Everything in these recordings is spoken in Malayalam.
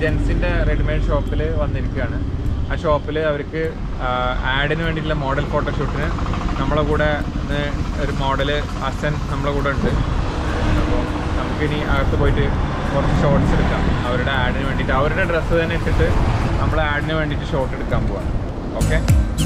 ജെൻസിൻ്റെ റെഡിമെയ്ഡ് ഷോപ്പിൽ വന്നിരിക്കുകയാണ് ആ ഷോപ്പിൽ അവർക്ക് ആഡിന് വേണ്ടിയിട്ടുള്ള മോഡൽ ഫോട്ടോഷൂട്ടിന് നമ്മളെ കൂടെ ഇന്ന് ഒരു മോഡല് അസൻ നമ്മളെ കൂടെ ഉണ്ട് അപ്പോൾ നമുക്കിനി അകത്ത് പോയിട്ട് കുറച്ച് ഷോർട്സ് എടുക്കാം അവരുടെ ആഡിന് വേണ്ടിയിട്ട് അവരുടെ ഡ്രസ്സ് തന്നെ ഇട്ടിട്ട് നമ്മൾ ആഡിന് വേണ്ടിയിട്ട് ഷോട്ട് എടുക്കാൻ പോവാണ് ഓക്കെ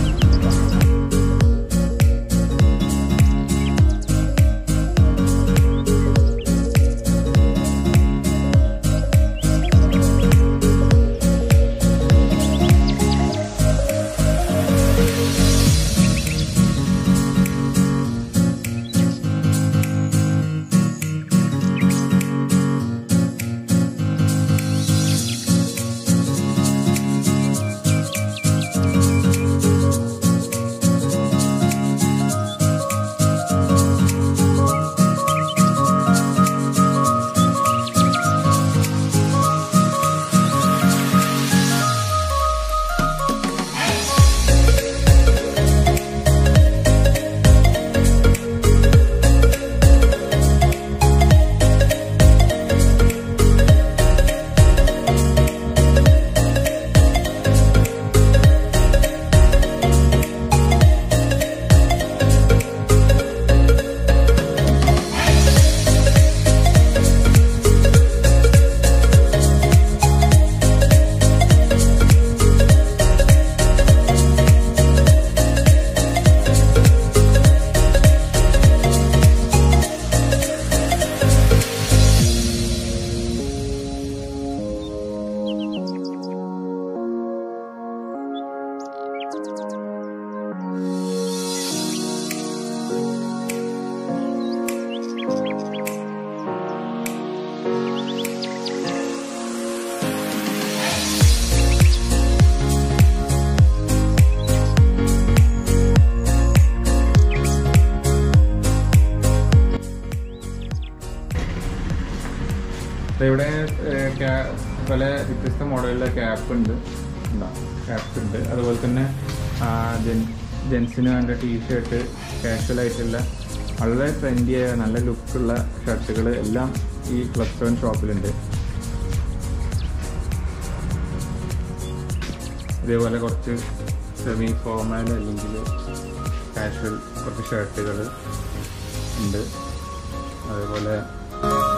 ഇവിടെ ഏഹ്, ക്യാ- പല വ്യത്യസ്ത മോഡലിലെ ക്യാപ്പ് ഉണ്ട് ക്യാപ്സ് ഉണ്ട് അതുപോലെ തന്നെ ആ, ജെൻ- ജെൻസിന് വേണ്ട ടീ ഷർട്ട് കാഷ്വൽ ആയിട്ടുള്ള വളരെ ട്രെൻഡിയായ നല്ല ലുക്കുള്ള ഷർട്ടുകൾ എല്ലാം ഈ പ്ലസ് സെവൻ ഷോപ്പിലുണ്ട് ഇതേപോലെ കുറച്ച് സെമി ഫോർമൽ അല്ലെങ്കിൽ കാഷ്വൽ കുറച്ച് ഷർട്ടുകൾ ഉണ്ട് അതേപോലെ